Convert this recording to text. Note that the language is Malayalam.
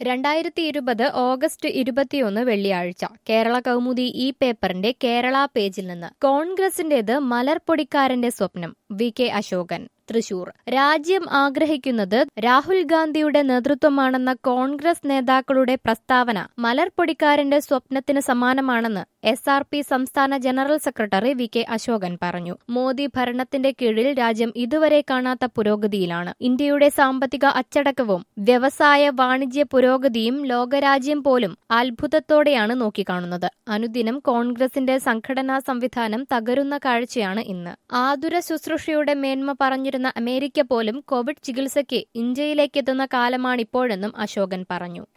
രണ്ടായിരത്തി ഇരുപത് ഓഗസ്റ്റ് ഇരുപത്തിയൊന്ന് വെള്ളിയാഴ്ച കേരള കൗമുദി ഈ പേപ്പറിന്റെ കേരള പേജിൽ നിന്ന് കോൺഗ്രസിന്റേത് മലർപ്പൊടിക്കാരന്റെ സ്വപ്നം വി കെ അശോകൻ തൃശൂർ രാജ്യം ആഗ്രഹിക്കുന്നത് രാഹുൽ ഗാന്ധിയുടെ നേതൃത്വമാണെന്ന കോൺഗ്രസ് നേതാക്കളുടെ പ്രസ്താവന മലർപ്പൊടിക്കാരന്റെ സ്വപ്നത്തിന് സമാനമാണെന്ന് എസ് ആർ പി സംസ്ഥാന general secretary V K Ashokan പറഞ്ഞു മോദി ഭരണത്തിന്റെ കീഴിൽ രാജ്യം ഇതുവരെ കാണാത്ത പുരോഗതിയിലാണ് ഇന്ത്യയുടെ സാമ്പത്തിക അച്ചടക്കവും വ്യവസായ വാണിജ്യ പുരോഗതിയും ലോകരാജ്യം പോലും അത്ഭുതത്തോടെയാണ് നോക്കിക്കാണുന്നത് അനുദിനം കോൺഗ്രസിന്റെ സംഘടനാ സംവിധാനം തകരുന്ന കാഴ്ചയാണ് ഇന്ന് ആതുര ശുശ്രൂഷയുടെ മേന്മ പറഞ്ഞിരുന്ന അമേരിക്ക പോലും കോവിഡ് ചികിത്സയ്ക്ക് ഇന്ത്യയിലേക്കെത്തുന്ന കാലമാണിപ്പോഴെന്നും അശോകൻ പറഞ്ഞു